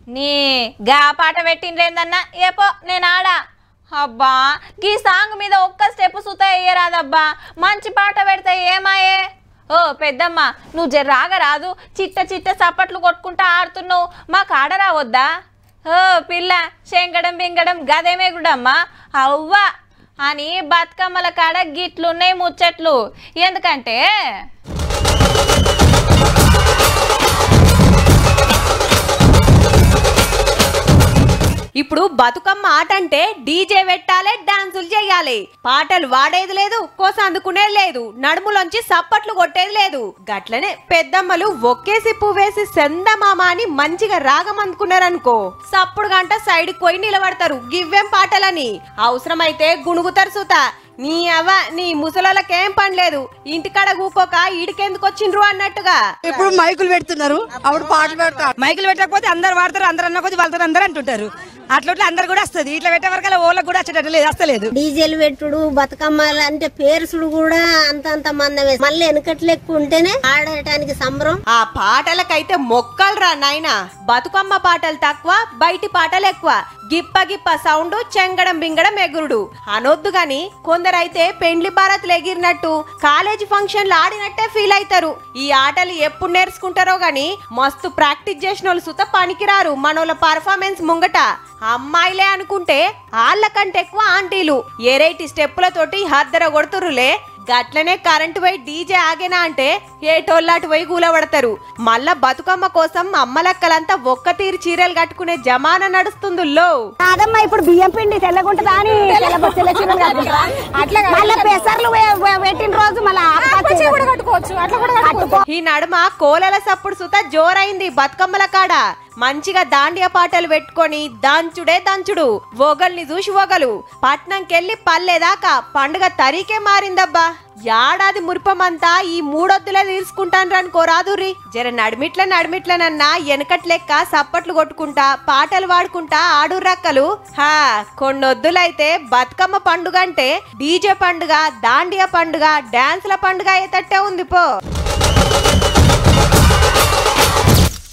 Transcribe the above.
నీ గా పాట పెట్టిండ్లేందన్నా ఏపో నేను ఆడా అబ్బా గీ సాంగ్ మీద ఒక్క స్టెప్ సుత వేయరాదబ్బా మంచి పాట పెడితే ఏమాయే ఓ పెద్దమ్మ నువ్వు జర రాగరాదు చిట్ట చిట్ట చప్పట్లు కొట్టుకుంటా ఆడుతున్నావు మాకు ఆడ రావద్దా ఓ పిల్ల శంకడం బింగడం గదేమే గుడమ్మా అవ్వా అని బతుకమ్మల కాడ గిట్లున్నాయి ముచ్చట్లు ఎందుకంటే ఇప్పుడు బతుకమ్మ ఆట అంటే డీజే పెట్టాలి డాన్సులు చేయాలి పాటలు వాడేది లేదు కోస అందుకునేది లేదు నడుములోంచి సప్పట్లు కొట్టేది లేదు గట్లనే పెద్దమ్మలు ఒక్కేసి పువ్వేసి సెందమామ అని మంచిగా రాగం అందుకున్నారనుకో సప్పుడు గంట సైడ్కి పోయి నిలబడతారు గివ్వేం పాటలని అవసరమైతే గుణుగుతారు సుత నీ అవ్వ నీ ముసలోళ్ళకేం పని లేదు ఇంటికాడ కూకోక ఈడికెందుకు వచ్చిండ్రు అన్నట్టుగా ఇప్పుడు మైకులు పెడుతున్నారు అప్పుడు పాటలు పెడతారు మైకులు పెట్టకపోతే అందరు వాడతారు అందరు అన్న కొద్ది వాళ్ళతో అందరు అంటుంటారు అట్లా అందరు కూడా వస్తుంది ఇట్లా పెట్టే వరకు ఓళ్ళకి కూడా వచ్చేటట్టు లేదు వస్తలేదు డీజేలు పెట్టుడు బతుకమ్మలు అంటే పేర్సుడు కూడా అంత అంత మందమే మళ్ళీ వెనకట్లు ఎక్కువ ఉంటేనే ఆడటానికి సంబరం ఆ పాటలకైతే మొక్కలు రా నాయనా బతుకమ్మ పాటలు తక్కువ బయటి పాటలు ఎక్కువ గిప్ప గిప్ప సౌండ్ చెంగడం బింగడం ఎగురుడు అనొద్దు గాని కొందరైతే పెండ్లి భారత్లు ఎగిరినట్టు కాలేజీ ఫంక్షన్లు ఆడినట్టే ఫీల్ అవుతారు ఈ ఆటలు ఎప్పుడు నేర్చుకుంటారో గాని మస్తు ప్రాక్టీస్ చేసిన వాళ్ళు సుత పనికిరారు మనోళ్ళ పర్ఫార్మెన్స్ ముంగట అమ్మాయిలే అనుకుంటే వాళ్ళకంటే ఎక్కువ ఆంటీలు ఏరైటి స్టెప్పులతోటి హద్దర కొడుతురులే గట్లనే కరెంటు పోయి డీజే ఆగేనా అంటే ఏటోళ్ళాటు పోయి కూలబడతారు మళ్ళా బతుకమ్మ కోసం అమ్మలక్కలంతా ఒక్క తీరు చీరలు కట్టుకునే జమానా నడుస్తుందుల్లో కాదమ్మా ఇప్పుడు బియ్యం పిండి తెల్లగుంటదా అని తెల్ల తెల్ల చీరలు కట్టుకుంటారా? మళ్ళా పెసర్లు వే- వే- పెట్టిన రోజు మళ్ళా కూడా కట్టుకోవచ్చు అట్లా కూడా కట్టుకో ఈ నడుమ కోలల సప్పుడు సుత జోరైంది బతుకమ్మల కాడ మంచిగా దాండియా పాటలు పెట్టుకొని దంచుడే దంచుడు ఒగల్ని చూసి ఒగలు పట్నంకెళ్ళి పల్లెదాకా పండుగ తరీకే మారిందబ్బా ఏడాది మురిపమంతా ఈ మూడొద్దులే తీసుకుంటాను అనుకో రాదురి జర నడిమిట్ల నడిమిట్లనన్నా వెనకట్లెక్క సప్పట్లు కొట్టుకుంటా పాటలు పాడుకుంటా ఆడుర్రక్కలు హా కొన్నొద్దులైతే బతుకమ్మ పండుగ అంటే డీజే పండుగ దాండియా పండుగ డాన్స్ల పండుగ అయ్యేటట్టే ఉంది పో